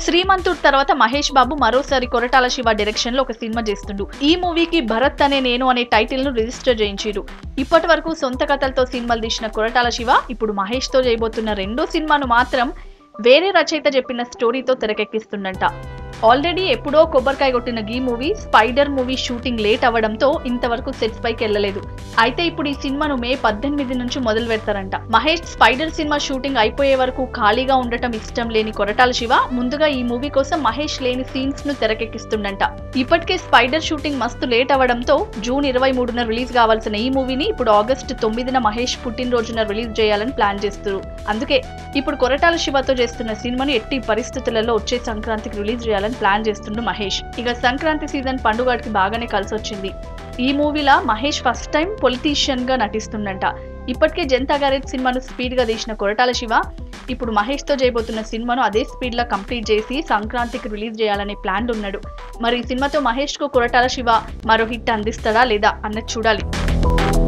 శ్రీమంతుడు తర్వాత మహేష్ బాబు మరోసారి కొరటాల శివ డైరెక్షన్ లో ఒక సినిమా చేస్తుండు ఈ మూవీకి భరత్ అనే నేను అనే టైటిల్ ను రిజిస్టర్ చేయించారు ఇప్పటి వరకు సొంత కథలతో సినిమాలు తీసిన కొరటాల శివ ఇప్పుడు మహేష్ తో చేయబోతున్న రెండో సినిమాను మాత్రం వేరే రచయిత చెప్పిన స్టోరీతో తెరకెక్కిస్తుండంట ఆల్రెడీ ఎప్పుడో కొబ్బరికాయ కొట్టిన గీ movie Spider movie shooting late అవ్వడంతో ఇంతవరకు సెట్స్ పైకి వెళ్ళలేదు అయితే ఇప్పుడు ఈ సినిమాను మే పద్దెనిమిది నుంచి మొదలు పెడతారంట మహేష్ స్పైడర్ సినిమా షూటింగ్ అయిపోయే వరకు ఖాళీగా ఉండటం ఇష్టం లేని కొరటాల శివ ముందుగా ఈ మూవీ కోసం మహేష్ లేని సీన్స్ ను తెరకెక్కిస్తుండంట ఇప్పటికే స్పైడర్ షూటింగ్ మస్తు లేట్ అవ్వడంతో జూన్ ఇరవై మూడున రిలీజ్ కావాల్సిన ఈ మూవీని ఇప్పుడు ఆగస్టు తొమ్మిదిన మహేష్ పుట్టినరోజున రిలీజ్ చేయాలని ప్లాన్ చేస్తారు అందుకే ఇప్పుడు కొరటాల శివతో చేస్తున్న సినిమాను ఎట్టి పరిస్థితులలో వచ్చే సంక్రాంతికి రిలీజ్ చేయాలని ప్లాన్ చేస్తుండు మహేష్ ఇక సంక్రాంతి సీజన్ పండుగకి బాగానే కలిసి వచ్చింది ఈ మూవీలా మహేష్ ఫస్ట్ టైం పొలిటీషియన్ గా నటిస్తుండంట ఇప్పటికే జనతా గ్యారేజ్ సినిమాను స్పీడ్ గా తీసిన కొరటాల శివ ఇప్పుడు మహేష్ తో చేయబోతున్న సినిమాను అదే స్పీడ్ లో కంప్లీట్ చేసి సంక్రాంతికి రిలీజ్ చేయాలనే ప్లాన్ ఉన్నాడు మరి ఈ సినిమాతో మహేష్ కు కొరటాల శివ మరో హిట్ అందిస్తాడా లేదా అన్నది చూడాలి